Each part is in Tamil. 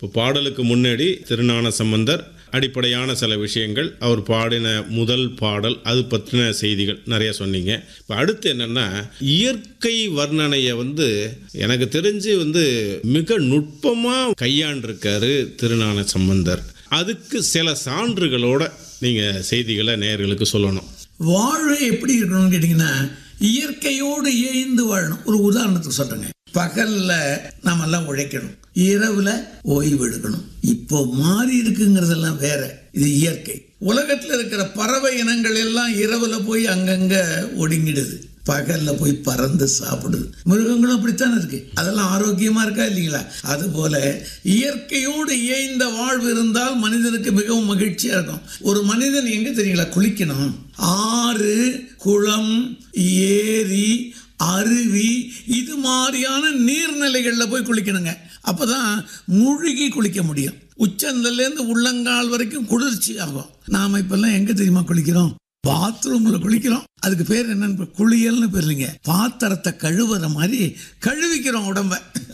இப்போ பாடலுக்கு முன்னாடி திருஞான சம்பந்தர் அடிப்படையான சில விஷயங்கள் அவர் பாடின முதல் பாடல் அது பற்றின செய்திகள் நிறைய சொன்னீங்க இப்போ அடுத்து என்னென்னா இயற்கை வர்ணனையை வந்து எனக்கு தெரிஞ்சு வந்து மிக நுட்பமாக கையாண்டிருக்காரு திருஞான சம்பந்தர் அதுக்கு சில சான்றுகளோட நீங்கள் செய்திகளை நேயர்களுக்கு சொல்லணும் வாழ்வு எப்படி இருக்கணும்னு கேட்டிங்கன்னா இயற்கையோடு இயைந்து வாழணும் ஒரு உதாரணத்துக்கு சொல்றேங்க பகல்ல நாம எல்லாம் உழைக்கணும் இரவுல ஓய்வு எடுக்கணும் இப்போ மாறி இருக்குங்கிறதெல்லாம் வேற இது இயற்கை உலகத்துல இருக்கிற பறவை இனங்கள் எல்லாம் இரவுல போய் அங்கங்க ஒடுங்கிடுது பகல்ல போய் பறந்து சாப்பிடுது மிருகங்களும் அப்படித்தானே இருக்கு அதெல்லாம் ஆரோக்கியமா இருக்கா இல்லைங்களா அது போல இயற்கையோடு இயைந்த வாழ்வு இருந்தால் மனிதனுக்கு மிகவும் மகிழ்ச்சியா இருக்கும் ஒரு மனிதன் எங்க தெரியுங்களா குளிக்கணும் ஆறு குளம் ஏரி அருவி இது மாதிரியான நீர்நிலைகளில் போய் குளிக்கணுங்க அப்பதான் முழுகி குளிக்க முடியும் உச்சந்தலேருந்து உள்ளங்கால் வரைக்கும் குளிர்ச்சி ஆகும் நாம இப்பெல்லாம் எங்க தெரியுமா குளிக்கிறோம் பாத்ரூம்ல குளிக்கிறோம் அதுக்கு பேர் என்னன்னு குளியல்னு பேர் இல்லைங்க பாத்திரத்தை கழுவுற மாதிரி கழுவிக்கிறோம் உடம்ப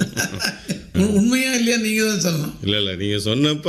உ- உண்மையா இல்லையா நீங்க தான் சொல்லணும் இல்லை இல்லை நீங்கள் சொன்னப்ப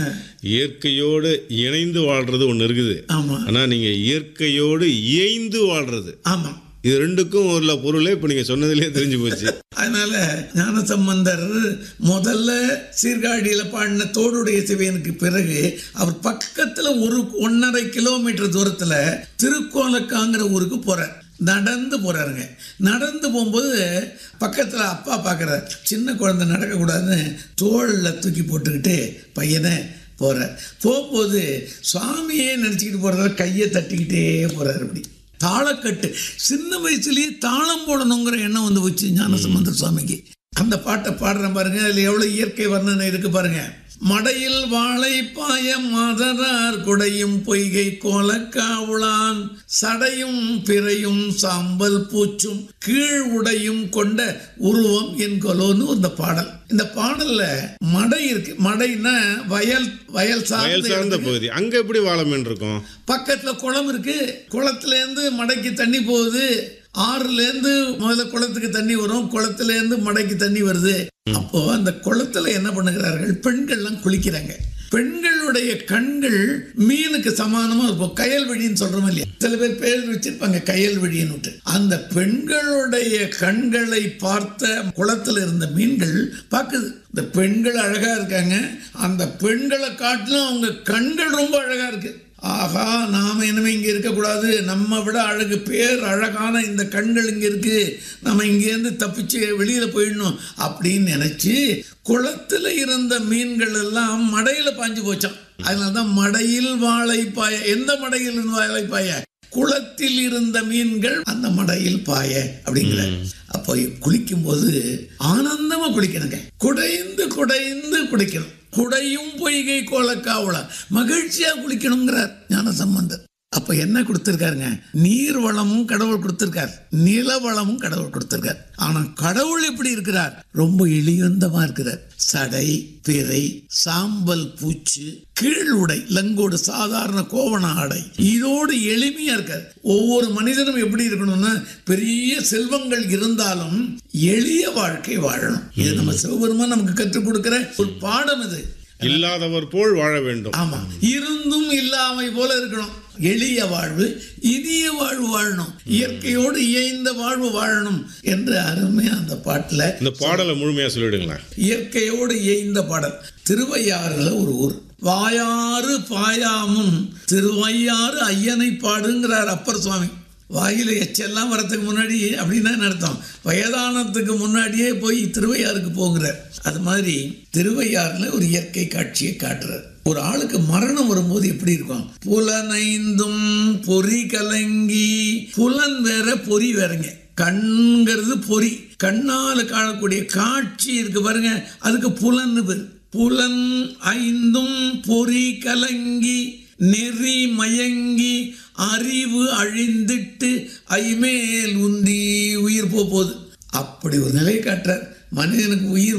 இயற்கையோடு இணைந்து வாழ்றது ஒன்று இருக்குது ஆமா ஆனால் நீங்கள் இயற்கையோடு இயைந்து வாழ்றது ஆமா இது ரெண்டுக்கும் உள்ள பொருளே இப்போ நீங்கள் சொன்னதுலேயே தெரிஞ்சு போச்சு அதனால ஞானசம்பந்தர் முதல்ல சீர்காழியில பாடின தோடுடைய சிவையனுக்கு பிறகு அவர் பக்கத்துல ஒரு ஒன்றரை கிலோமீட்டர் தூரத்துல திருக்கோலக்காங்கிற ஊருக்கு போறார் நடந்து போறாருங்க நடந்து போகும்போது பக்கத்துல அப்பா பார்க்குறார் சின்ன குழந்தை நடக்கக்கூடாதுன்னு தோளில் தூக்கி போட்டுக்கிட்டு பையனை போறார் போகும்போது சுவாமியே நினச்சிக்கிட்டு போகிறதால கையை தட்டிக்கிட்டே போறார் அப்படி தாளக்கட்டு சின்ன வயசுலயே தாளம் போடணுங்கிற எண்ணம் வந்து வச்சு ஞானசம்பந்தர் சுவாமிக்கு அந்த பாட்டை பாடுறேன் பாருங்க அதுல எவ்வளவு இயற்கை வர்ணனை இருக்கு பாருங்க மடையில் வாழை பாய மாதரார் குடையும் பொய்கை கோலக்காவுளான் சடையும் பிறையும் சாம்பல் பூச்சும் கீழ் உடையும் கொண்ட உருவம் என் கொலோன்னு இந்த பாடல் இந்த பாடல்ல மடை இருக்கு மடைன்னா வயல் வயல் வயல் சார்ந்த சார்ந்த பகுதி அங்கே எப்படி வாழ மீன் இருக்கும் பக்கத்துல குளம் இருக்கு குளத்துல இருந்து மடைக்கு தண்ணி போகுது ஆறுல இருந்து முதல்ல குளத்துக்கு தண்ணி வரும் குளத்துல இருந்து மடைக்கு தண்ணி வருது அப்போ அந்த குளத்துல என்ன பண்ணுகிறார்கள் பெண்கள்லாம் குளிக்கிறாங்க பெண்களுடைய கண்கள் மீனுக்கு சமானமா இருக்கும் கயல்வெளின்னு சொல்றோம் இல்லையா சில பேர் பேர் வச்சிருப்பாங்க கயல்வெளின்னு விட்டு அந்த பெண்களுடைய கண்களை பார்த்த குளத்துல இருந்த மீன்கள் பார்க்குது இந்த பெண்கள் அழகா இருக்காங்க அந்த பெண்களை காட்டிலும் அவங்க கண்கள் ரொம்ப அழகா இருக்கு ஆஹா நாம இனிமே இங்க இருக்கக்கூடாது நம்ம விட அழகு பேர் அழகான இந்த கண்கள் இங்க இருக்கு நம்ம இங்கேருந்து தப்பிச்சு வெளியில போயிடணும் அப்படின்னு நினைச்சு குளத்துல இருந்த மீன்கள் எல்லாம் மடையில பாஞ்சு போச்சான் அதனாலதான் மடையில் வாழை பாய எந்த மடையில் இருந்து வாழை பாய குளத்தில் இருந்த மீன்கள் அந்த மடையில் பாய அப்படிங்கிற அப்போ குளிக்கும் போது ஆனந்தமா குளிக்கணுங்க குடைந்து குடைந்து குளிக்கணும் குடையும் பொய்கை கோலக்காவல மகிழ்ச்சியா குளிக்கணுங்கிறார் ஞான சம்பந்தர் அப்ப என்ன கொடுத்திருக்காருங்க நீர் வளமும் கடவுள் கொடுத்திருக்கார் நில வளமும் கடவுள் கொடுத்திருக்கார் ஆனா கடவுள் எப்படி இருக்கிறார் ரொம்ப எளியந்தமா இருக்கிறார் சடை பிறை சாம்பல் பூச்சு கீழ் உடை லங்கோடு சாதாரண கோவண ஆடை இதோடு எளிமையா இருக்கார் ஒவ்வொரு மனிதனும் எப்படி இருக்கணும்னா பெரிய செல்வங்கள் இருந்தாலும் எளிய வாழ்க்கை வாழணும் இது நம்ம சிவபெருமான் நமக்கு கற்றுக் கொடுக்கிற ஒரு பாடம் இது இல்லாதவர் போல் வாழ வேண்டும் ஆமா இருந்தும் இல்லாமை போல இருக்கணும் எளிய வாழ்வு இனிய வாழ்வு வாழணும் இயற்கையோடு இயைந்த வாழ்வு வாழணும் என்று அருமையா அந்த பாட்டுல இந்த பாடலை முழுமையாக சொல்லிடுங்களேன் இயற்கையோடு இயைந்த பாடல் திருவையாறுல ஒரு ஊர் வாயாறு பாயாமும் திருவையாறு ஐயனை பாடுங்கிறார் அப்பர் சுவாமி வாயில எச்செல்லாம் வரதுக்கு முன்னாடி அப்படின்னா என்ன அர்த்தம் வயதானத்துக்கு முன்னாடியே போய் திருவையாறுக்கு போகிறார் அது மாதிரி திருவையாறுல ஒரு இயற்கை காட்சியை காட்டுறார் ஒரு ஆளுக்கு மரணம் வரும்போது எப்படி இருக்கும் புலனைந்தும் பொறி கலங்கி புலன் வேற பொறி வேறங்க கண்கிறது பொறி கண்ணால காணக்கூடிய காட்சி இருக்கு பாருங்க அதுக்கு புலன்னு பேர் புலன் ஐந்தும் பொறி கலங்கி நெறி மயங்கி அறிவு அழிந்திட்டு ஐமேல் உந்தி உயிர் போக போகுது அப்படி ஒரு நிலை காட்டுறார் மனிதனுக்கு உயிர்